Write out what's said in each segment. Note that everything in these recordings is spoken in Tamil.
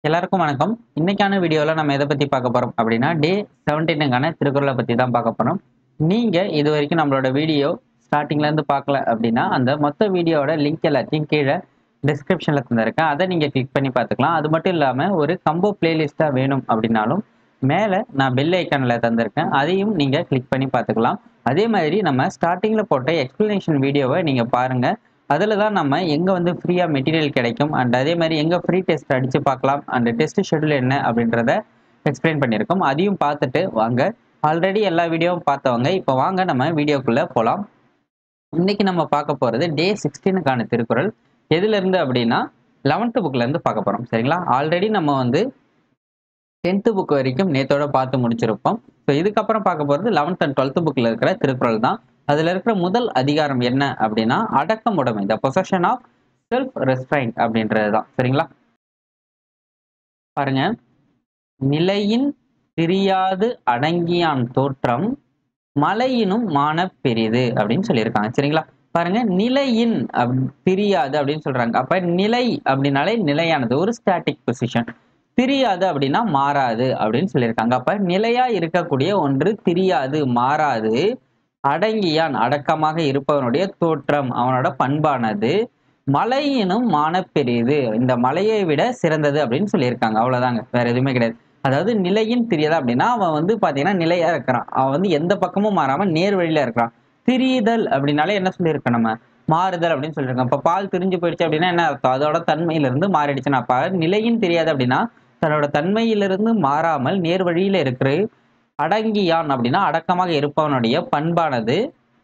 எல்லாருக்கும் வணக்கம் இன்னைக்கான வீடியோவில் நம்ம எதை பற்றி பார்க்க போகிறோம் அப்படின்னா டே செவன்டீனுக்கான திருக்குறளை பற்றி தான் பார்க்க போகிறோம் நீங்கள் இது வரைக்கும் நம்மளோட வீடியோ ஸ்டார்டிங்லேருந்து பார்க்கல அப்படின்னா அந்த மொத்த வீடியோவோட லிங்க் எல்லாத்தையும் கீழே டிஸ்கிரிப்ஷனில் தந்திருக்கேன் அதை நீங்கள் கிளிக் பண்ணி பார்த்துக்கலாம் அது மட்டும் இல்லாமல் ஒரு கம்போ பிளேலிஸ்ட்டாக வேணும் அப்படின்னாலும் மேலே நான் பெல் ஐக்கானில் தந்திருக்கேன் அதையும் நீங்கள் கிளிக் பண்ணி பார்த்துக்கலாம் அதே மாதிரி நம்ம ஸ்டார்டிங்கில் போட்ட எக்ஸ்ப்ளனேஷன் வீடியோவை நீங்கள் பாருங்கள் அதில் தான் நம்ம எங்கே வந்து ஃப்ரீயாக மெட்டீரியல் கிடைக்கும் அண்ட் அதே மாதிரி எங்கே ஃப்ரீ டெஸ்ட் அடித்து பார்க்கலாம் அண்ட் டெஸ்ட் ஷெடியூல் என்ன அப்படின்றத எக்ஸ்பிளைன் பண்ணியிருக்கோம் அதையும் பார்த்துட்டு வாங்க ஆல்ரெடி எல்லா வீடியோவும் பார்த்தவங்க இப்போ வாங்க நம்ம வீடியோக்குள்ளே போகலாம் இன்னைக்கு நம்ம பார்க்க போகிறது டே சிக்ஸ்டீனுக்கான திருக்குறள் எதுலேருந்து அப்படின்னா லெவன்த்து புக்லேருந்து பார்க்க போகிறோம் சரிங்களா ஆல்ரெடி நம்ம வந்து டென்த்து புக் வரைக்கும் நேத்தோட பார்த்து முடிச்சிருப்போம் ஸோ இதுக்கப்புறம் பார்க்க போகிறது லெவன்த் அண்ட் டுவெல்த்து புக்கில் இருக்கிற திருக்குறள் தான் அதில் இருக்கிற முதல் அதிகாரம் என்ன அப்படின்னா அடக்கமுடைமை the possession of self restraint அப்படின்றது தான் சரிங்களா பாருங்க நிலையின் பிரியாது அடங்கியான் தோற்றம் மலையினும் மான பெரிது அப்படின்னு சொல்லியிருக்காங்க சரிங்களா பாருங்க நிலையின் அப்~ பிரியாது அப்படின்னு சொல்றாங்க அப்ப நிலை அப்படின்னாலே நிலையானது ஒரு ஸ்டாட்டிக் பொசிஷன் திரியாது அப்படின்னா மாறாது அப்படின்னு சொல்லியிருக்காங்க அப்ப நிலையா இருக்கக்கூடிய ஒன்று திரியாது மாறாது அடங்கியான் அடக்கமாக இருப்பவனுடைய தோற்றம் அவனோட பண்பானது மலையினும் மானப்பெரியது இந்த மலையை விட சிறந்தது அப்படின்னு சொல்லியிருக்காங்க அவ்வளவுதாங்க வேற எதுவுமே கிடையாது அதாவது நிலையின் தெரியாதா அப்படின்னா அவன் வந்து பாத்தீங்கன்னா நிலையா இருக்கிறான் அவன் வந்து எந்த பக்கமும் மாறாம நேர் வழியில இருக்கிறான் திரிதல் அப்படின்னாலே என்ன சொல்லியிருக்கோம் நம்ம மாறுதல் அப்படின்னு சொல்லியிருக்கோம் இப்ப பால் திரிஞ்சு போயிடுச்சு அப்படின்னா என்ன அர்த்தம் அதோட தன்மையிலிருந்து மாறிடுச்சுன்னா அப்ப நிலையின் தெரியாது அப்படின்னா தன்னோட தன்மையிலிருந்து மாறாமல் நேர் வழியில இருக்கிற அடங்கியான் அப்படின்னா அடக்கமாக இருப்பவனுடைய பண்பானது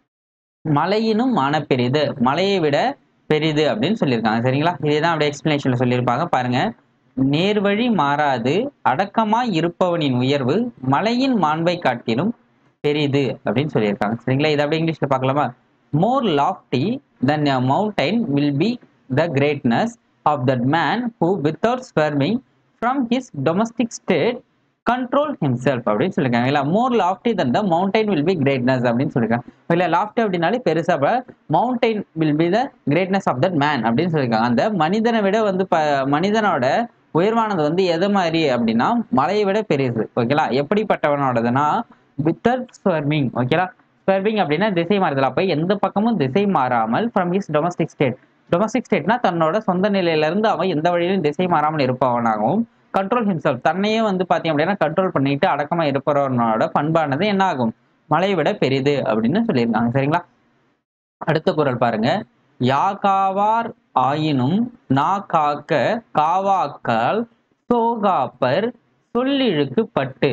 மலையினும் மானப்பெரிது மலையை விட பெரிது அப்படின்னு சொல்லியிருக்காங்க சரிங்களா இதுதான் அப்படியே எக்ஸ்பிளனேஷன்ல சொல்லியிருப்பாங்க பாருங்க நேர்வழி மாறாது அடக்கமாய் இருப்பவனின் உயர்வு மலையின் மாண்பை காட்டிலும் பெரிது அப்படின்னு சொல்லியிருக்காங்க சரிங்களா இது அப்படியே இங்கிலீஷ்ல பார்க்கலாமா more lofty then a mountain will be the greatness of that man who without swerving from his domestic state control himself அப்படின்னு சொல்லியிருக்காங்க இல்லை more lofty than the mountain will be greatness அப்படின்னு சொல்லியிருக்காங்க இல்லை லாஃப்டி அப்படின்னாலே பெருசாக mountain will be the greatness of that man அப்படின்னு சொல்லியிருக்காங்க அந்த மனிதனை விட வந்து ப மனிதனோட உயர்வானது வந்து எது மாதிரி அப்படின்னா மலையை விட பெருசு ஓகேலா எப்படிப்பட்டவனோடதுன்னா வித்தவுட் ஸ்வர்மிங் ஓகேலா ஸ்வர்மிங் அப்படின்னா திசை மாறுதல் அப்போ எந்த பக்கமும் திசை மாறாமல் from his domestic state domestic ஸ்டேட்னா தன்னோட சொந்த நிலையிலிருந்து அவன் எந்த வழியிலும் திசை மாறாமல் இருப்பவனாகவும் கண்ட்ரோல் ஹிம்செல்ஃப் தன்னையே வந்து பார்த்தீங்க அப்படின்னா கண்ட்ரோல் பண்ணிட்டு அடக்கமா இருப்பவனோட பண்பானது என்ன ஆகும் மலையை விட பெரிது அப்படின்னு சொல்லியிருக்காங்க சரிங்களா அடுத்த குரல் பாருங்க யாகாவார் ஆயினும் நா காக்க காவாக்கால் சோகாப்பர் சொல்லிழுக்கு பட்டு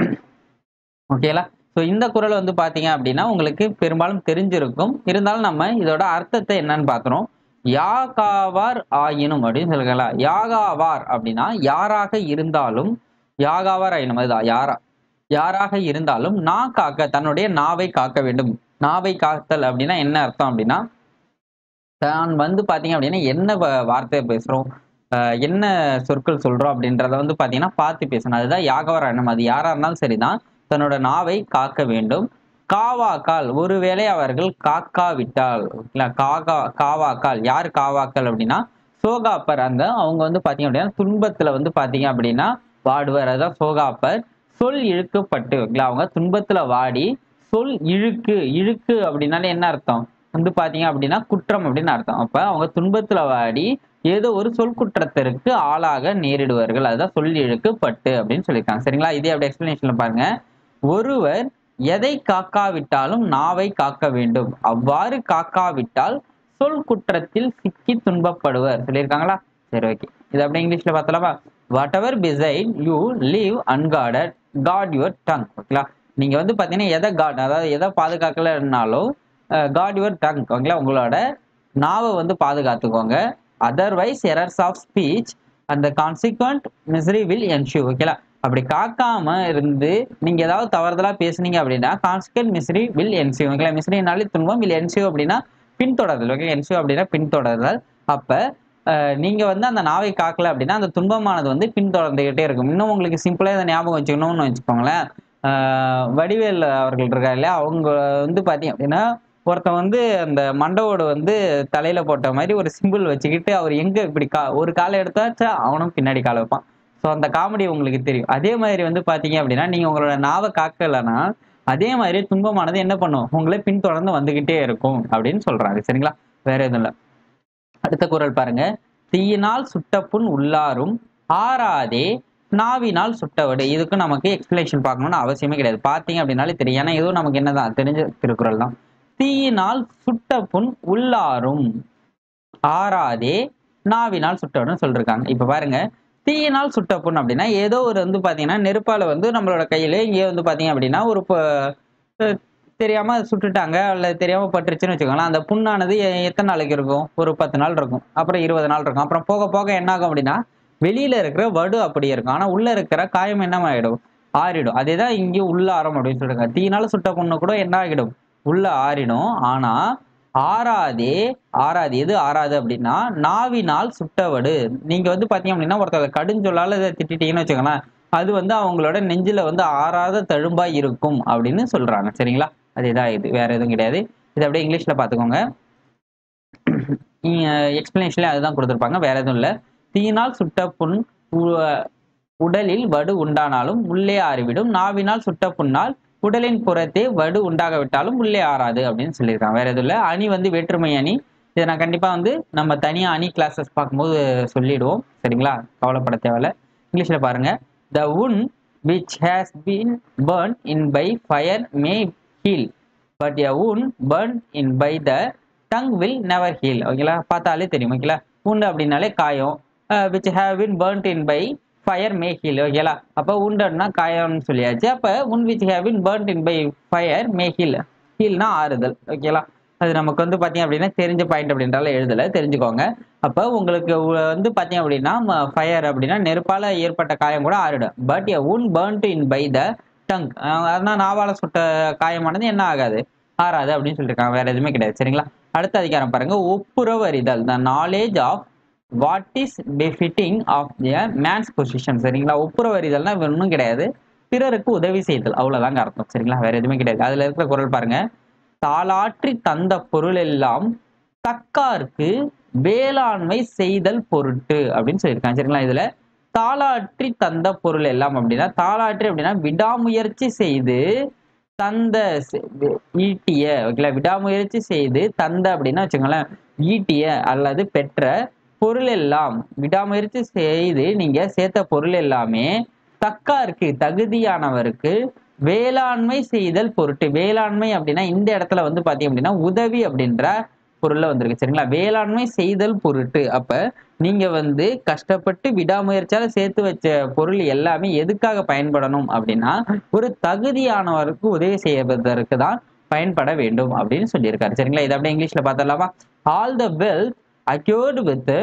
ஓகேலா ஸோ இந்த குரல் வந்து பார்த்தீங்க அப்படின்னா உங்களுக்கு பெரும்பாலும் தெரிஞ்சிருக்கும் இருந்தாலும் நம்ம இதோட அர்த்தத்தை என்னன்னு பார்க்குறோம் யாகாவார் ஆயினும் அப்படின்னு சொல்லுங்களா யாகாவார் அப்படின்னா யாராக இருந்தாலும் யாகாவார் ஆயினும் அதுதான் யாரா யாராக இருந்தாலும் நா காக்க தன்னுடைய நாவை காக்க வேண்டும் நாவை காத்தல் அப்படின்னா என்ன அர்த்தம் அப்படின்னா தான் வந்து பார்த்தீங்க அப்படின்னா என்ன வ- வார்த்தையை பேசுகிறோம் என்ன சொற்கள் சொல்கிறோம் அப்படின்றத வந்து பார்த்தீங்கன்னா பார்த்து பேசணும் அதுதான் யாகவர எண்ணம் அது யாராக இருந்தாலும் சரிதான் தன்னோட நாவை காக்க வேண்டும் காவாக்கால் ஒருவேளை அவர்கள் காக்காவிட்டால் இல்ல காகா காவாக்கால் யார் காவாக்கால் அப்படின்னா சோகாப்பர் அந்த அவங்க வந்து பார்த்தீங்க அப்படின்னா துன்பத்துல வந்து பார்த்தீங்க அப்படின்னா வாடுவர் அதான் சோகாப்பர் சொல் இழுக்கப்பட்டு ஓகேங்களா அவங்க துன்பத்துல வாடி சொல் இழுக்கு இழுக்கு அப்படின்னாலே என்ன அர்த்தம் வந்து பாத்தீங்க அப்படின்னா குற்றம் அப்படின்னு அர்த்தம் அப்ப அவங்க துன்பத்துல வாடி ஏதோ ஒரு சொல் குற்றத்திற்கு ஆளாக நேரிடுவார்கள் அதுதான் சொல் இழுக்கப்பட்டு அப்படின்னு சொல்லியிருக்காங்க சரிங்களா இதே அப்படி எக்ஸ்பிளனேஷன்ல பாருங்க ஒருவர் எதை காக்காவிட்டாலும் நாவை காக்க வேண்டும் அவ்வாறு காக்காவிட்டால் சொல் குற்றத்தில் சிக்கி துன்பப்படுவர் சொல்லியிருக்காங்களா சரி ஓகே இது அப்படியே இங்கிலீஷ்ல பார்த்தலாமா whatever beside you leave unguarded guard your tongue ஓகேங்களா நீங்க வந்து பாத்தீங்கன்னா எதை காட் அதாவது எதை பாதுகாக்கலன்னாலும் காட் யுவர் டங் ஓகேங்களா உங்களோட நாவை வந்து பாதுகாத்துக்கோங்க அதர்வைஸ் எரர்ஸ் ஆஃப் ஸ்பீச் அந்த கான்சிக்வெண்ட் மிசரி வில் என்ஷூ ஓகேலா அப்படி காக்காம இருந்து நீங்க ஏதாவது தவறுதலா பேசுனீங்க அப்படின்னா கான்சிக்வெண்ட் மிஸ்ரி வில் என்சியூ ஓகேங்களா மிஸ்ரினாலே துன்பம் வில் என்சியூ அப்படின்னா பின்தொடர்தல் ஓகே என்சியூ அப்படின்னா பின்தொடர்தல் அப்ப அஹ், நீங்க வந்து அந்த நாவை காக்கல அப்படின்னா அந்த துன்பமானது வந்து பின்தொடர்ந்துகிட்டே இருக்கும் இன்னும் உங்களுக்கு சிம்பிளா இதை ஞாபகம் வச்சுக்கணும்னு வச்சுக்கோங்களேன் ஆஹ் வடிவேல் அவர்கள் இருக்காரு இல்லையா அவங்க வந்து பார்த்தீங்க அப்படின்னா ஒருத்தன் வந்து அந்த மண்டவோடு வந்து தலையில போட்ட மாதிரி ஒரு சிம்பிள் வச்சுக்கிட்டு அவர் எங்க இப்படி கா ஒரு காலை எடுத்தாச்சா அவனும் பின்னாடி காலை வைப்பான் ஸோ அந்த காமெடி உங்களுக்கு தெரியும் அதே மாதிரி வந்து பார்த்தீங்க அப்படின்னா நீங்கள் உங்களோட நாவை காக்கலைன்னா அதே மாதிரி துன்பமானது என்ன பண்ணும் உங்களை பின்தொடர்ந்து வந்துகிட்டே இருக்கும் அப்படின்னு சொல்றாங்க சரிங்களா வேற எதுவும் இல்லை அடுத்த குரல் பாருங்க தீயினால் சுட்ட புண் உள்ளாரும் ஆறாதே நாவினால் சுட்டவடு இதுக்கு நமக்கு எக்ஸ்பிளேஷன் பார்க்கணும்னு அவசியமே கிடையாது பார்த்தீங்க அப்படின்னாலே தெரியும் ஏன்னா இதுவும் நமக்கு என்னதான் தெரிஞ்ச திருக்குறள் தான் தீயினால் சுட்ட புண் உள்ளாரும் ஆறாதே நாவினால் சுட்டவடுன்னு சொல்லிருக்காங்க இப்ப பாருங்க தீயினால் சுட்ட புண் அப்படின்னா ஏதோ ஒரு வந்து பாத்தீங்கன்னா நெருப்பால வந்து நம்மளோட கையில இங்கே வந்து பாத்தீங்க அப்படின்னா ஒரு ப- அஹ் தெரியாம சுட்டுட்டாங்க அல்ல தெரியாம பட்டுருச்சுன்னு வச்சுக்கோங்களேன் அந்த புண்ணானது எ- எத்தனை நாளைக்கு இருக்கும் ஒரு பத்து நாள் இருக்கும் அப்புறம் இருபது நாள் இருக்கும் அப்புறம் போக போக என்ன ஆகும் அப்படின்னா வெளியில இருக்கிற வடு அப்படி இருக்கும் ஆனா உள்ள இருக்கிற காயம் என்ன ஆயிடும் ஆறிடும் அதேதான் இங்கே உள்ள ஆரம் அப்படின்னு சொல்றாங்க தீயினால சுட்ட புண்ணு கூட என்ன ஆகிடும் உள்ள ஆறிடும் ஆனா ஆறாதே ஆறாது எது ஆறாது அப்படின்னா நாவினால் சுட்டவடு நீங்க வந்து பாத்தீங்க அப்படின்னா ஒருத்தர் கடுஞ்சொல்லால இதை திட்டிட்டீங்கன்னு வச்சுக்கோங்களேன் அது வந்து அவங்களோட நெஞ்சில வந்து ஆறாத தழும்பா இருக்கும் அப்படின்னு சொல்றாங்க சரிங்களா அதேதான் இது வேற எதுவும் கிடையாது இது அப்படியே இங்கிலீஷ்ல பாத்துக்கோங்க எக்ஸ்பிளனேஷன்ல அதுதான் கொடுத்துருப்பாங்க வேற எதுவும் இல்லை தீயினால் சுட்ட புண் உ- உடலில் வடு உண்டானாலும் உள்ளே ஆறிவிடும் நாவினால் சுட்ட புண்ணால் உடலின் புறத்தே வடு உண்டாகவிட்டாலும் உள்ளே ஆறாது அப்படின்னு சொல்லியிருக்காங்க வேற எதுவும் இல்லை அணி வந்து வேற்றுமை அணி இதை நான் கண்டிப்பா வந்து நம்ம தனியா அணி கிளாஸஸ் பார்க்கும்போது சொல்லிடுவோம் சரிங்களா கவலைப்பட தேவையில்ல இங்கிலீஷ்ல பாருங்க the wound which has been burnt in by fire may heal but a wound burnt in by the tongue will never heal ஓகேங்களா பார்த்தாலே தெரியும் ஓகேங்களா உண்டு அப்படின்னாலே காயம் which have been burnt in by fire may heal ஓகேங்களா அப்போ உண்டன்னா காயம்னு சொல்லியாச்சு அப்போ wound which have been burnt in by fire may heal ஹீல்னா ஆறுதல் ஓகேங்களா அது நமக்கு வந்து பார்த்தீங்க அப்படின்னா தெரிஞ்ச பாயிண்ட் அப்படின்றால எழுதலை தெரிஞ்சுக்கோங்க அப்போ உங்களுக்கு உ- வந்து பார்த்தீங்க அப்படின்னா ஃபயர் அப்படின்னா நெருப்பால் ஏற்பட்ட காயம் கூட ஆறிடும் but a wound burnt in by the tongue அதனால் நாவால சுட்ட காயமானது என்ன ஆகாது ஆறாது அப்படின்னு சொல்லியிருக்காங்க வேற எதுவுமே கிடையாது சரிங்களா அடுத்த அதிகாரம் பாருங்க ஒப்புரவு அறிதல் the knowledge of what is befitting of the man's position சரிங்களா ஒப்புரவு அறிதல்னா வேற ஒன்றும் கிடையாது பிறருக்கு உதவி செய்தல் அவ்வளவுதாங்க அர்த்தம் சரிங்களா வேற எதுவுமே கிடையாது அதுல இருக்கிற குரல் பாருங்க தாளாற்றி தந்த பொருள் எல்லாம் தக்கார்க்கு வேளாண்மை செய்தல் பொருட்டு அப்படின்னு சொல்லியிருக்காங்க சரிங்களா இதுல தாளாற்றி தந்த பொருள் எல்லாம் அப்படின்னா தாளாற்றி அப்படின்னா விடாமுயற்சி செய்து தந்த செ- வி- ஈட்டிய ஓகேங்களா விடாமுயற்சி செய்து தந்த அப்படின்னா வச்சுக்கோங்களேன் ஈட்டிய அல்லது பெற்ற பொருள் எல்லாம் விடாமுயற்சி செய்து நீங்க சேர்த்த பொருள் எல்லாமே தக்காருக்கு தகுதியானவருக்கு வேளாண்மை செய்தல் பொருட்டு வேளாண்மை அப்படின்னா இந்த இடத்துல வந்து பாத்தீங்க அப்படின்னா உதவி அப்படின்ற பொருள்ல வந்திருக்கு சரிங்களா வேளாண்மை செய்தல் பொருட்டு அப்ப நீங்க வந்து கஷ்டப்பட்டு விடாமுயற்சியால சேர்த்து வச்ச பொருள் எல்லாமே எதுக்காக பயன்படணும் அப்படின்னா ஒரு தகுதியானவருக்கு உதவி செய்வதற்கு தான் பயன்பட வேண்டும் அப்படின்னு சொல்லியிருக்காரு சரிங்களா இதை அப்படியே இங்கிலீஷ்ல பார்த்தலாமா all the wealth acquired with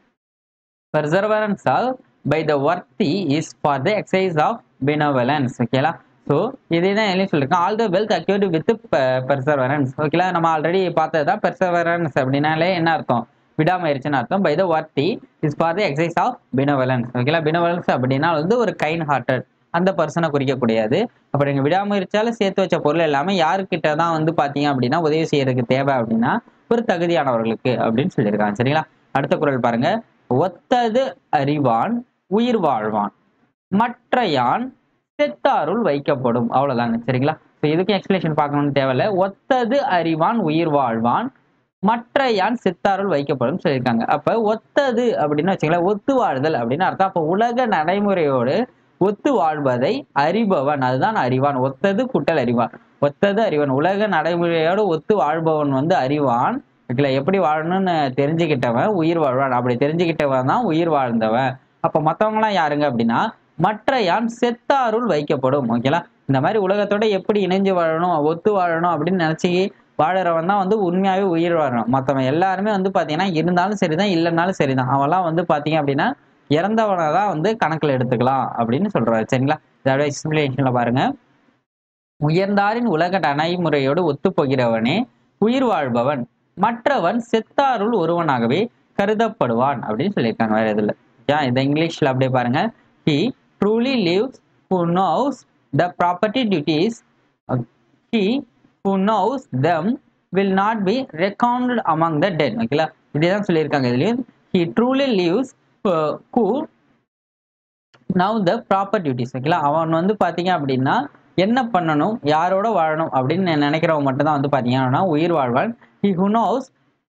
perseverance of by the worthy is for the exercise of benevolence ஓகேலா ஸோ இதே தான் எழுதி சொல்லியிருக்கேன் all the wealth acquired with perseverance ஓகேலா நம்ம ஆல்ரெடி பார்த்தது தான் பெர்சவரன்ஸ் அப்படின்னாலே என்ன அர்த்தம் விடாமுயற்சின்னு அர்த்தம் by the worthy is for the exercise of benevolence ஓகேலா பினவலன்ஸ் அப்படின்னா வந்து ஒரு கைண்ட் ஹார்ட்டட் அந்த பர்சனை குறிக்கக்கூடியது அப்போ நீங்கள் விடாமுயற்சியால சேர்த்து வச்ச பொருள் எல்லாமே யாருக்கிட்ட தான் வந்து பார்த்தீங்க அப்படின்னா உதவி செய்யறதுக்கு தேவை அப்படின்னா ஒரு தகுதியானவர்களுக்கு அப்படின்னு சொல்லியிருக்காங்க சரிங்களா அடுத்த குரல் பாருங்க ஒத்தது அறிவான் உயிர் வாழ்வான் மற்றையான் செத்தாருள் வைக்கப்படும் அவ்வளவுதாங்க சரிங்களா ஸோ இதுக்கு எக்ஸ்பிளேஷன் பார்க்கணும்னு தேவையில்ல ஒத்தது அறிவான் உயிர் வாழ்வான் மற்ற யான் செத்தாருள் வைக்கப்படும் சொல்லியிருக்காங்க அப்ப ஒத்தது அப்படின்னு வச்சுங்களேன் ஒத்து வாழ்தல் அப்படின்னு அர்த்தம் அப்ப உலக நடைமுறையோடு ஒத்து வாழ்வதை அறிபவன் அதுதான் அறிவான் ஒத்தது குட்டல் அறிவான் ஒத்தது அறிவான் உலக நடைமுறையோடு ஒத்து வாழ்பவன் வந்து அறிவான் ஓகேங்களா எப்படி வாழணும்னு தெரிஞ்சுக்கிட்டவன் உயிர் வாழ்வான் அப்படி தெரிஞ்சுக்கிட்டவன் தான் உயிர் வாழ்ந்தவன் அப்ப மத்தவங்கலாம் யாருங்க அப்படின்னா மற்ற யான் செத்தாருள் வைக்கப்படும் ஓகேலா இந்த மாதிரி உலகத்தோட எப்படி இணைஞ்சு வாழணும் ஒத்து வாழணும் அப்படின்னு நினைச்சு வாழறவன் தான் வந்து உண்மையாவே உயிர் வாழணும் மற்றவன் எல்லாருமே வந்து பாத்தீங்கன்னா இருந்தாலும் சரிதான் இல்லைனாலும் சரிதான் அவன்லாம் வந்து பாத்தீங்க அப்படின்னா இறந்தவனை தான் வந்து கணக்குல எடுத்துக்கலாம் அப்படின்னு சொல்றாரு சரிங்களா இதோட எக்ஸ்பிளேஷன்ல பாருங்க உயர்ந்தாரின் உலக நடைமுறையோடு ஒத்துப்போகிறவனே உயிர் வாழ்பவன் மற்றவன் செத்தாருள் ஒருவனாகவே கருதப்படுவான் அப்படின்னு சொல்லியிருக்காங்க வேற எதுல ஏன் இந்த இங்கிலீஷ்ல அப்படியே பாருங்க he truly lives who knows the property duties uh, he who knows them will not be reckoned among the dead ஓகேங்களா இதே தான் சொல்லியிருக்காங்க இதுலயும் he truly lives uh, who now the proper duties ஓகேங்களா அவன் வந்து பார்த்தீங்க அப்படின்னா என்ன பண்ணணும் யாரோட வாழணும் அப்படின்னு நினைக்கிறவங்க மட்டும்தான் வந்து பார்த்தீங்கன்னா உயிர் வாழ்வான் he who knows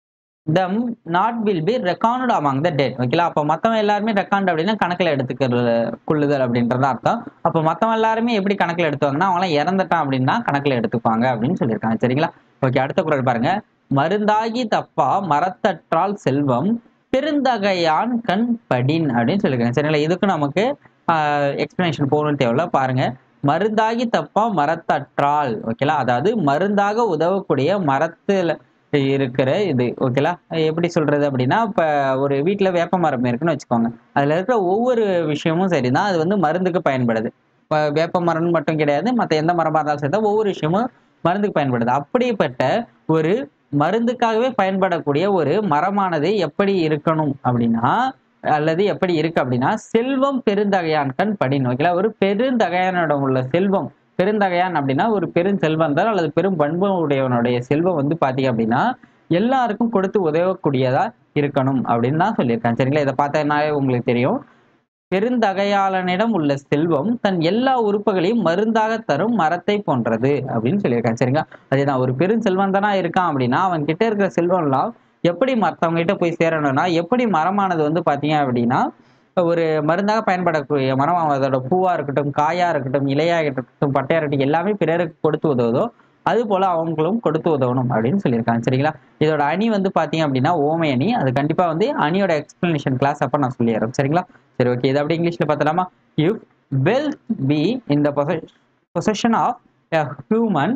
them not will be record among the dead ஓகேங்களா அப்போ மற்றவன் எல்லாருமே ரெக்கார்டு அப்படின்னா கணக்கில் எடுத்துக்கிறது கொள்ளுதல் அப்படின்றது அர்த்தம் அப்போ மற்றவன் எல்லாருமே எப்படி கணக்கில் எடுத்துவாங்கன்னா அவங்களாம் இறந்துட்டான் அப்படின்னா கணக்கில் எடுத்துப்பாங்க அப்படின்னு சொல்லியிருக்காங்க சரிங்களா ஓகே அடுத்த குரல் பாருங்க மருந்தாகி தப்பா மரத்தற்றால் செல்வம் பெருந்தகையான் கண் படின் அப்படின்னு சொல்லியிருக்காங்க சரிங்களா இதுக்கு நமக்கு எக்ஸ்பிளனேஷன் போகணும்னு தேவையில்ல பாருங்க மருந்தாகி தப்பா மரத்தற்றால் ஓகேலா அதாவது மருந்தாக உதவக்கூடிய மரத்துல இருக்கிற இது ஓகேலா எப்படி சொல்றது அப்படின்னா இப்போ ஒரு வீட்டில் வேப்ப மரம் இருக்குன்னு வச்சுக்கோங்க அதில் இருக்கிற ஒவ்வொரு விஷயமும் சரிதான் அது வந்து மருந்துக்கு பயன்படுது இப்போ வேப்ப மரம்னு மட்டும் கிடையாது மற்ற எந்த மரமாக இருந்தாலும் சரி ஒவ்வொரு விஷயமும் மருந்துக்கு பயன்படுது அப்படிப்பட்ட ஒரு மருந்துக்காகவே பயன்படக்கூடிய ஒரு மரமானது எப்படி இருக்கணும் அப்படின்னா அல்லது எப்படி இருக்கு அப்படின்னா செல்வம் பெருந்தகையான் கண் படின் ஓகேலா ஒரு பெருந்தகையானிடம் உள்ள செல்வம் பெருந்தகையான் அப்படின்னா ஒரு பெரும் செல்வம் தான் அல்லது பெரும் பண்பு உடையவனுடைய செல்வம் வந்து பாத்தீங்க அப்படின்னா எல்லாருக்கும் கொடுத்து உதவக்கூடியதா இருக்கணும் அப்படின்னு தான் சொல்லியிருக்காங்க சரிங்களா இதை பார்த்தனாலே உங்களுக்கு தெரியும் பெருந்தகையாளனிடம் உள்ள செல்வம் தன் எல்லா உறுப்புகளையும் மருந்தாக தரும் மரத்தை போன்றது அப்படின்னு சொல்லியிருக்காங்க சரிங்களா அதேதான் ஒரு பெரும் செல்வம் தானா இருக்கான் அப்படின்னா அவன் கிட்ட இருக்கிற செல்வம்லாம் எப்படி மற்றவங்க கிட்ட போய் சேரணும்னா எப்படி மரமானது வந்து பாத்தீங்க அப்படின்னா ஒரு மருந்தாக பயன்படக்கூடிய மரம் அதோட பூவா இருக்கட்டும் காயா இருக்கட்டும் இலையா இருக்கட்டும் பட்டையா இருக்கட்டும் எல்லாமே பிறருக்கு கொடுத்து உதவுதோ அது போல அவங்களும் கொடுத்து உதவணும் அப்படின்னு சொல்லியிருக்காங்க சரிங்களா இதோட அணி வந்து பாத்தீங்க அப்படின்னா ஓமை அணி அது கண்டிப்பா வந்து அணியோட எக்ஸ்பிளனேஷன் கிளாஸ் அப்ப நான் சொல்லிடுறேன் சரிங்களா சரி ஓகே இது அப்படி இங்கிலீஷ்ல பார்த்தலாமா if wealth be in the possession of human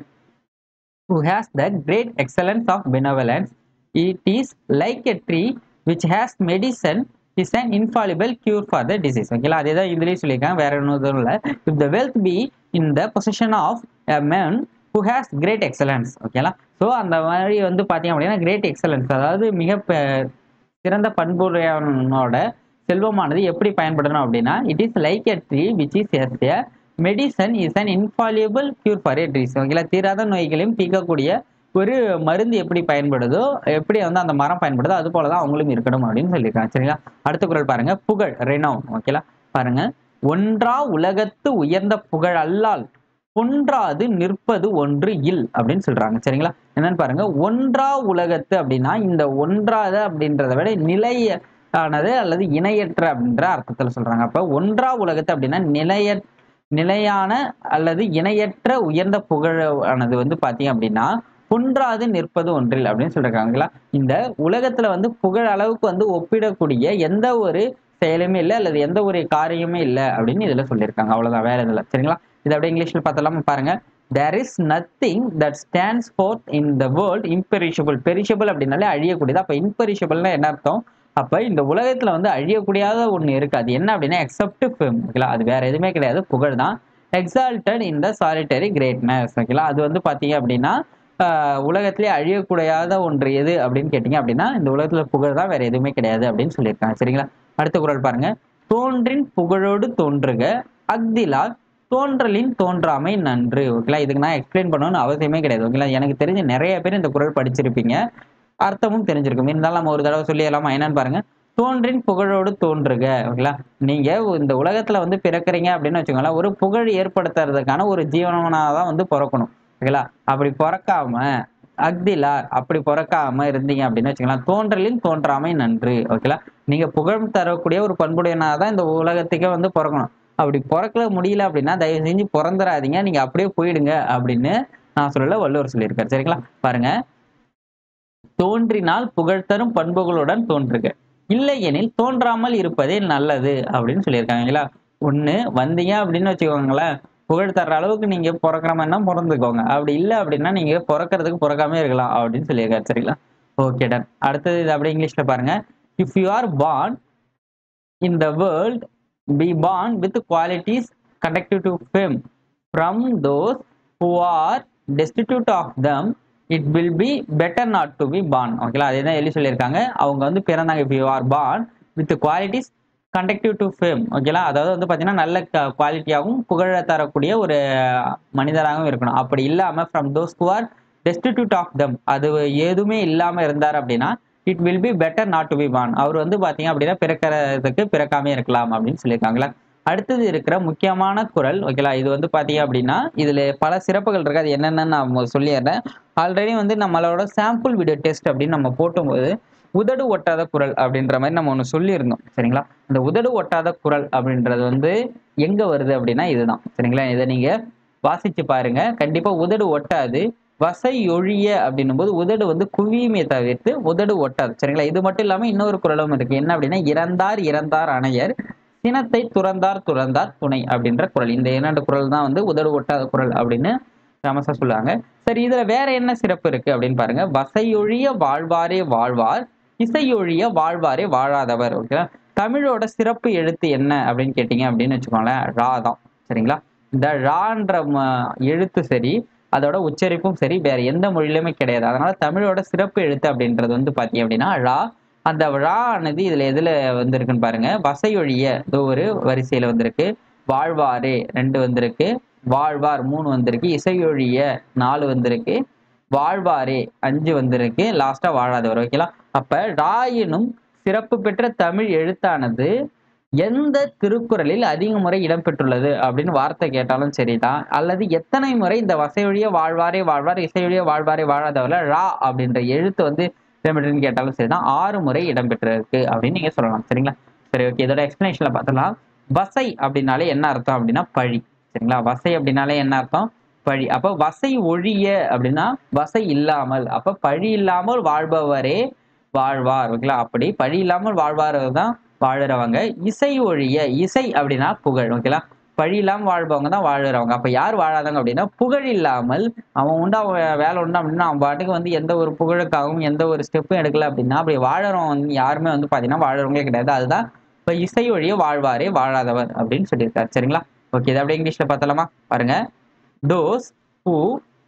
who has the great excellence of benevolence it is like a tree which has medicine is an infallible cure for the disease ஓகேங்களா அதே தான் இதுலேயும் சொல்லியிருக்காங்க வேற ஒன்றும் இல்லை if the wealth be in the possession of a man who has great excellence ஓகேங்களா ஸோ அந்த மாதிரி வந்து பார்த்தீங்க அப்படின்னா கிரேட் எக்ஸலன்ஸ் அதாவது மிக ப- சிறந்த பண்புடையவனோட செல்வமானது எப்படி பயன்படணும் அப்படின்னா it is like a tree which is as a medicine is an infallible cure for a trees ஓகேங்களா தீராத நோய்களையும் தீர்க்கக்கூடிய ஒரு மருந்து எப்படி பயன்படுதோ எப்படி வந்து அந்த மரம் பயன்படுதோ அது போல தான் அவங்களும் இருக்கணும் அப்படின்னு சொல்லியிருக்காங்க சரிங்களா அடுத்த குரல் பாருங்க புகழ் ரெனோம் ஓகேலா பாருங்க ஒன்றா உலகத்து உயர்ந்த புகழ் அல்லால் ஒன்றாது நிற்பது ஒன்று இல் அப்படின்னு சொல்றாங்க சரிங்களா என்னன்னு பாருங்க ஒன்றா உலகத்து அப்படின்னா இந்த ஒன்றாத அப்படின்றத விட நிலையானது அல்லது இணையற்ற அப்படின்ற அர்த்தத்துல சொல்றாங்க அப்ப ஒன்றா உலகத்து அப்படின்னா நிலைய நிலையான அல்லது இணையற்ற உயர்ந்த புகழானது வந்து பாத்தீங்க அப்படின்னா குன்றாது நிற்பது ஒன்றில் அப்படின்னு சொல்றாங்களா இந்த உலகத்துல வந்து புகழ் அளவுக்கு வந்து ஒப்பிடக்கூடிய எந்த ஒரு செயலுமே இல்லை அல்லது எந்த ஒரு காரியமே இல்லை அப்படின்னு இதுல சொல்லியிருக்காங்க அவ்வளவுதான் வேற இதுல சரிங்களா இது அப்படியே இங்கிலீஷ்ல பார்த்தலாமா பாருங்க there is nothing that stands forth in the world imperishable perishable அப்படின்னாலே அழியக்கூடியது அப்ப இம்பெரிஷபிள்னா என்ன அர்த்தம் அப்ப இந்த உலகத்துல வந்து அழியக்கூடியாத ஒண்ணு இருக்கு அது என்ன அப்படின்னா எக்ஸப்ட் ஃபிம் ஓகேங்களா அது வேற எதுவுமே கிடையாது புகழ் தான் exalted in the solitary greatness ஓகேங்களா அது வந்து பாத்தீங்க அப்படின்னா ஆஹ் உலகத்திலே அழியக்கூடாத ஒன்று எது அப்படின்னு கேட்டீங்க அப்படின்னா இந்த உலகத்துல புகழ் தான் வேற எதுவுமே கிடையாது அப்படின்னு சொல்லியிருக்காங்க சரிங்களா அடுத்த குரல் பாருங்க தோன்றின் புகழோடு தோன்றுக அக்திலால் தோன்றலின் தோன்றாமை நன்று ஓகேங்களா இதுக்கு நான் எக்ஸ்பிளைன் பண்ணணும்னு அவசியமே கிடையாது ஓகேங்களா எனக்கு தெரிஞ்ச நிறைய பேர் இந்த குரல் படிச்சிருப்பீங்க அர்த்தமும் தெரிஞ்சிருக்கும் இருந்தாலும் நம்ம ஒரு தடவை சொல்லிடலாமா என்னன்னு பாருங்க தோன்றின் புகழோடு தோன்றுக ஓகேங்களா நீங்க இந்த உலகத்துல வந்து பிறக்குறீங்க அப்படின்னு வச்சுக்கோங்களேன் ஒரு புகழ் ஏற்படுத்துறதுக்கான ஒரு ஜீவனவனாக தான் வந்து பிறக்கணும் ஓகேங்களா அப்படி பிறக்காம அக்திலார் அப்படி பிறக்காம இருந்தீங்க அப்படின்னு வச்சுக்கலாம் தோன்றலின் தோன்றாமை நன்று ஓகேங்களா நீங்க புகழ் தரக்கூடிய ஒரு பண்புடையனாக தான் இந்த உலகத்துக்கே வந்து பிறக்கணும் அப்படி பிறக்கல முடியல அப்படின்னா தயவு செஞ்சு பிறந்துடாதீங்க நீங்க அப்படியே போயிடுங்க அப்படின்னு நான் சொல்லல வள்ளுவர் சொல்லியிருக்காரு சரிங்களா பாருங்க தோன்றினால் புகழ் தரும் பண்புகளுடன் தோன்றுக இல்லையெனில் தோன்றாமல் இருப்பதே நல்லது அப்படின்னு சொல்லியிருக்காங்களா ஒண்ணு வந்தீங்க அப்படின்னு வச்சுக்கோங்களேன் புகழ் தர்ற அளவுக்கு நீங்க பிறக்கிற மாதிரினா பிறந்துக்கோங்க அப்படி இல்லை அப்படின்னா நீங்க பிறக்கிறதுக்கு பிறக்காம இருக்கலாம் அப்படின்னு சொல்லியிருக்காரு சரிங்களா ஓகே டன் அடுத்தது இது அப்படியே இங்கிலீஷ்ல பாருங்க if you are born in the world be born with qualities conducive to fame from those who are destitute of them it will be better not to be born ஓகேங்களா அதே தான் எழுதி சொல்லியிருக்காங்க அவங்க வந்து பிறந்தாங்க if you are born with qualities conducive to fame ஓகேங்களா அதாவது வந்து பார்த்தீங்கன்னா நல்ல குவாலிட்டியாகவும் புகழ தரக்கூடிய ஒரு மனிதராகவும் இருக்கணும் அப்படி இல்லாமல் from those who are destitute of them அது எதுவுமே இல்லாம இருந்தார் அப்படின்னா it will be better not to be born அவர் வந்து பாத்தீங்க அப்படின்னா பிறக்கிறதுக்கு பிறக்காம இருக்கலாம் அப்படின்னு சொல்லியிருக்காங்களா அடுத்தது இருக்கிற முக்கியமான குரல் ஓகேலா இது வந்து பார்த்தீங்க அப்படின்னா இதில் பல சிறப்புகள் இருக்கு அது என்னென்னு நான் மொ- சொல்லிடுறேன் ஆல்ரெடி வந்து நம்மளோட சாம்பிள் வீடியோ டெஸ்ட் அப்படின்னு நம்ம போட்டும்போது உதடு ஒட்டாத குரல் அப்படின்ற மாதிரி நம்ம ஒன்று சொல்லியிருந்தோம் சரிங்களா இந்த உதடு ஒட்டாத குரல் அப்படின்றது வந்து எங்க வருது அப்படின்னா இதுதான் சரிங்களா இதை நீங்க வாசிச்சு பாருங்க கண்டிப்பா உதடு ஒட்டாது வசை ஒழிய அப்படின்னும் போது உதடு வந்து குவியுமே தவிர்த்து உதடு ஒட்டாது சரிங்களா இது மட்டும் இல்லாம இன்னொரு குரலும் இருக்கு என்ன அப்படின்னா இறந்தார் இறந்தார் அணையர் சினத்தை துறந்தார் துறந்தார் துணை அப்படின்ற குரல் இந்த இரண்டு குரல் தான் வந்து உதடு ஒட்டாத குரல் அப்படின்னு ரமசா சொல்லுவாங்க சரி இதுல வேற என்ன சிறப்பு இருக்கு அப்படின்னு பாருங்க வசையொழிய வாழ்வாரே வாழ்வார் இசையொழிய வாழ்வாரே வாழாதவர் ஓகே தமிழோட சிறப்பு எழுத்து என்ன அப்படின்னு கேட்டீங்க அப்படின்னு வச்சுக்கோங்களேன் ரா தான் சரிங்களா இந்த ரான்ற ம- எழுத்து சரி அதோட உச்சரிப்பும் சரி வேற எந்த மொழியிலுமே கிடையாது அதனால தமிழோட சிறப்பு எழுத்து அப்படின்றது வந்து பாத்தீங்க அப்படின்னா ரா அந்த ரா ஆனது இதுல எதுல வந்திருக்குன்னு பாருங்க வசையொழிய இது ஒரு வரிசையில வந்திருக்கு வாழ்வாரே ரெண்டு வந்திருக்கு வாழ்வார் மூணு வந்திருக்கு இசையொழிய நாலு வந்திருக்கு வாழ்வாரே அஞ்சு வந்திருக்கு லாஸ்டா வாழாதவர் ஓகேலா அப்ப ரா எனும் சிறப்பு பெற்ற தமிழ் எழுத்தானது எந்த திருக்குறளில் அதிக முறை இடம்பெற்றுள்ளது அப்படின்னு வார்த்தை கேட்டாலும் சரிதான் அல்லது எத்தனை முறை இந்த வசையொழிய வாழ்வாரே வாழ்வார் இசையொழிய வாழ்வாரே வாழாதவர்ல ரா அப்படின்ற எழுத்து வந்து இடம்பெற்றுன்னு கேட்டாலும் சரிதான் ஆறு முறை இடம்பெற்றிருக்கு அப்படின்னு நீங்க சொல்லலாம் சரிங்களா சரி ஓகே இதோட எக்ஸ்பிளனேஷன்ல பார்த்தலாம் வசை அப்படின்னாலே என்ன அர்த்தம் அப்படின்னா பழி சரிங்களா வசை அப்படின்னாலே என்ன அர்த்தம் பழி அப்ப வசை ஒழிய அப்படின்னா வசை இல்லாமல் அப்ப பழி இல்லாமல் வாழ்பவரே வாழ்வார் ஓகேங்களா அப்படி பழி இல்லாமல் வாழ்வார் தான் வாழுறவங்க இசை ஒழிய இசை அப்படின்னா புகழ் ஓகேங்களா பழி இல்லாமல் வாழ்பவங்க தான் வாழுறவங்க அப்ப யார் வாழாதவங்க அப்படின்னா புகழ் இல்லாமல் அவன் உண்டா அவன் வேலை உண்டா அப்படின்னா அவன் பாட்டுக்கு வந்து எந்த ஒரு புகழுக்காகவும் எந்த ஒரு ஸ்டெப்பும் எடுக்கல அப்படின்னா அப்படி வாழறவங்க வந்து யாருமே வந்து பாத்தீங்கன்னா வாழறவங்களே கிடையாது அதுதான் இப்ப இசை ஒழிய வாழ்வாரே வாழாதவர் அப்படின்னு சொல்லியிருக்காரு சரிங்களா ஓகே இது அப்படியே இங்கிலீஷ்ல பார்த்தலாமா பாருங்க those who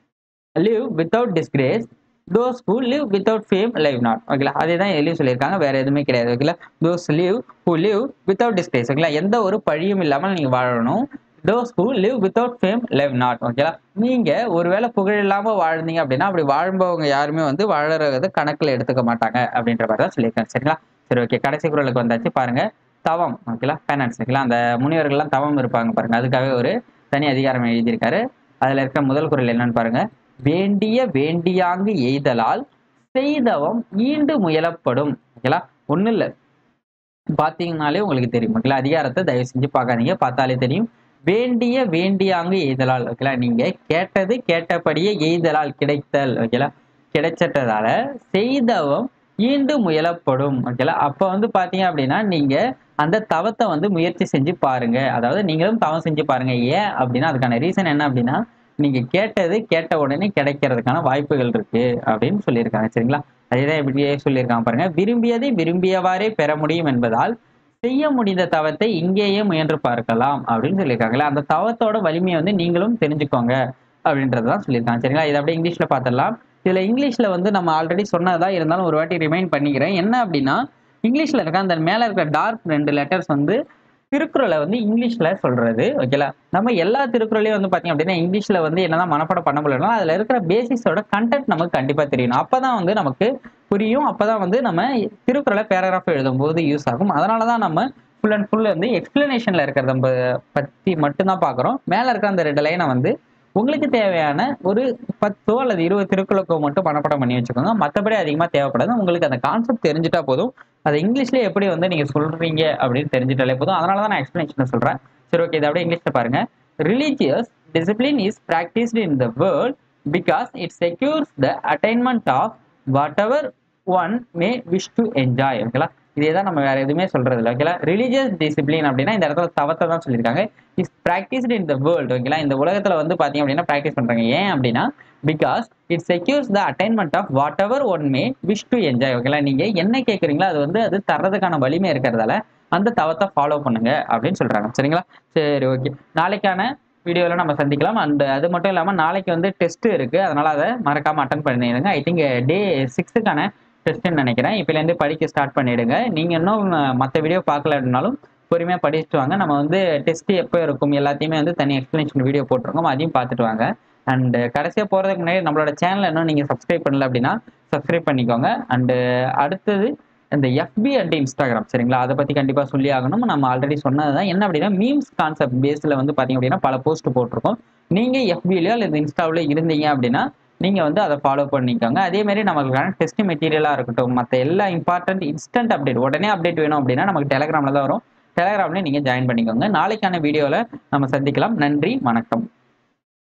live without disgrace those who live without fame live not ஓகேங்களா அதே தான் எதுலையும் சொல்லியிருக்காங்க வேற எதுவுமே கிடையாது ஓகேங்களா those live who live without disgrace ஓகேங்களா எந்த ஒரு பழியும் இல்லாமல் நீங்க வாழணும் those who live without fame live not ஓகேங்களா நீங்க ஒருவேளை புகழ் இல்லாம வாழ்ந்தீங்க அப்படின்னா அப்படி வாழ்பவங்க யாருமே வந்து வாழறது கணக்குல எடுத்துக்க மாட்டாங்க அப்படின்ற மாதிரி தான் சொல்லியிருக்காங்க சரிங்களா சரி ஓகே கடைசி குரலுக்கு வந்தாச்சு பாருங்க தவம் ஓகேங்களா ஃபைனான்ஸ் ஓகேங்களா அந்த முனிவர்கள்லாம் தவம் இருப்பாங்க பாருங்க அதுக்காகவே ஒரு தனி அதிகாரம் எழுதியிருக்காரு அதுல இருக்க முதல் குரல் என்னன்னு பாருங்க வேண்டிய வேண்டியாங்கு எய்தலால் செய்தவம் ஈண்டு முயலப்படும் ஓகேங்களா ஒண்ணும் இல்ல பாத்தீங்கன்னாலே உங்களுக்கு தெரியும் ஓகேங்களா அதிகாரத்தை தயவு செஞ்சு பார்க்காதீங்க பார்த்தாலே தெரியும் வேண்டிய வேண்டியாங்கு எய்தலால் ஓகேங்களா நீங்க கேட்டது கேட்டபடியே எய்தலால் கிடைத்தல் ஓகேங்களா கிடைச்சிட்டதால செய்தவம் ஈண்டு முயலப்படும் ஓகேங்களா அப்ப வந்து பாத்தீங்க அப்படின்னா நீங்க அந்த தவத்தை வந்து முயற்சி செஞ்சு பாருங்க அதாவது நீங்களும் தவம் செஞ்சு பாருங்க ஏன் அப்படின்னா அதுக்கான ரீசன் என்ன அப்படின்னா நீங்க கேட்டது கேட்ட உடனே கிடைக்கிறதுக்கான வாய்ப்புகள் இருக்கு அப்படின்னு சொல்லியிருக்காங்க சரிங்களா அதேதான் இப்படியே சொல்லியிருக்காங்க பாருங்க விரும்பியதை விரும்பியவாறே பெற முடியும் என்பதால் செய்ய முடிந்த தவத்தை இங்கேயே முயன்று பார்க்கலாம் அப்படின்னு சொல்லியிருக்காங்களே அந்த தவத்தோட வலிமையை வந்து நீங்களும் தெரிஞ்சுக்கோங்க அப்படின்றதான் சொல்லியிருக்காங்க சரிங்களா இதை அப்படியே இங்கிலீஷ்ல பார்த்துடலாம் இதுல இங்கிலீஷ்ல வந்து நம்ம ஆல்ரெடி சொன்னதா இருந்தாலும் ஒரு வாட்டி ரிமைண்ட் பண்ணிக்கிறேன் என்ன அப்படின்னா இங்கிலீஷ்ல இருக்க அந்த மேல இருக்கிற டார்க் ரெண்டு லெட்டர்ஸ் வந்து திருக்குறளை வந்து இங்கிலீஷ்ல சொல்றது ஓகேலா நம்ம எல்லா திருக்குறளையும் வந்து பாத்தீங்க அப்படின்னா இங்கிலீஷ்ல வந்து என்னதான் மனப்பாடம் பண்ண முடியலாம் அதுல இருக்கிற பேசிக்ஸோட கண்டென்ட் நமக்கு கண்டிப்பா தெரியணும் அப்பதான் வந்து நமக்கு புரியும் அப்பதான் வந்து நம்ம திருக்குறளை பேராகிராஃப் எழுதும்போது யூஸ் ஆகும் அதனாலதான் நம்ம ஃபுல் அண்ட் ஃபுல் வந்து எக்ஸ்பிளனேஷன்ல இருக்கிறத ப- பத்தி மட்டும்தான் பாக்குறோம் மேல இருக்கிற அந்த ரெண்டு லைனை வந்து உங்களுக்கு தேவையான ஒரு பத்தோ அல்லது இருபது திருக்குறளுக்கோ மட்டும் மனப்பாடம் பண்ணி வச்சுக்கோங்க மற்றபடி அதிகமாக தேவைப்படாது உங்களுக்கு அந்த கான்செப்ட் தெரிஞ்சுட்டா போதும் அதை இங்கிலீஷ்லேயே எப்படி வந்து நீங்கள் சொல்றீங்க அப்படின்னு தெரிஞ்சுட்டாலே போதும் அதனால தான் நான் எக்ஸ்பிளனேஷன் சொல்கிறேன் சரி ஓகே இதை அப்படியே இங்கிலீஷில் பாருங்க religious discipline is practiced in the world because it secures the attainment of whatever one may wish to enjoy ஓகேங்களா இதே தான் நம்ம வேற எதுவுமே சொல்றது இல்லை ஓகேங்களா ரிலீஜியஸ் டிசிப்ளின் அப்படின்னா இந்த இடத்துல தவத்தை தான் சொல்லியிருக்காங்க is practiced in the world ஓகேங்களா இந்த உலகத்துல வந்து பாத்தீங்க அப்படின்னா ப்ராக்டிஸ் பண்றாங்க ஏன் அப்படின்னா because it secures the attainment of whatever one may wish to enjoy ஓகேங்களா நீங்க என்ன கேட்குறீங்களோ அது வந்து அது தர்றதுக்கான வலிமை இருக்கிறதால அந்த தவத்தை ஃபாலோ பண்ணுங்க அப்படின்னு சொல்றாங்க சரிங்களா சரி ஓகே நாளைக்கான வீடியோவில் நம்ம சந்திக்கலாம் அண்ட் அது மட்டும் இல்லாமல் நாளைக்கு வந்து டெஸ்ட் இருக்கு அதனால அதை மறக்காம அட்டன் பண்ணிடுங்க ஐ திங்க் டே சிக்ஸுக்கான டெஸ்ட்னு நினைக்கிறேன் இப்போலேருந்து படிக்க ஸ்டார்ட் பண்ணிடுங்க நீங்க இன்னும் மற்ற வீடியோ பார்க்கல அப்படின்னாலும் பொறுமையாக படிச்சுட்டு வாங்க நம்ம வந்து டெஸ்ட் எப்போ இருக்கும் எல்லாத்தையுமே வந்து தனி எக்ஸ்பிளனேஷன் வீடியோ போட்டிருக்கோம் அதையும் பார்த்துட்டு வாங்க அண்ட் கடைசியாக போகிறதுக்கு முன்னாடி நம்மளோட சேனலை இன்னும் நீங்கள் சப்ஸ்கிரைப் பண்ணல அப்படின்னா சப்ஸ்கிரைப் பண்ணிக்கோங்க அண்டு அடுத்தது இந்த எஃபி அண்ட் இன்ஸ்டாகிராம் சரிங்களா அதை பத்தி கண்டிப்பா சொல்லி ஆகணும் நம்ம ஆல்ரெடி சொன்னதுதான் என்ன அப்படின்னா மீம்ஸ் கான்செப்ட் பேஸ்ல வந்து பாத்தீங்க அப்படின்னா பல போஸ்ட் போட்டிருக்கோம் நீங்க எஃபிலயோ அல்லது இன்ஸ்டாவிலோ இருந்தீங்க அப்படின்னா நீங்க வந்து அதை ஃபாலோ பண்ணிக்கோங்க அதே மாதிரி நமக்கான டெஸ்ட் மெட்டீரியலா இருக்கட்டும் மற்ற எல்லா இம்பார்ட்டன்ட் இன்ஸ்டன்ட் அப்டேட் உடனே அப்டேட் வேணும் அப்படின்னா நமக்கு டெலகிராம்ல தான் வரும் டெலகிராம்ல நீங்க ஜாயின் பண்ணிக்கோங்க நாளைக்கான வீடியோல நம்ம சந்திக்கலாம் நன்றி வணக்கம்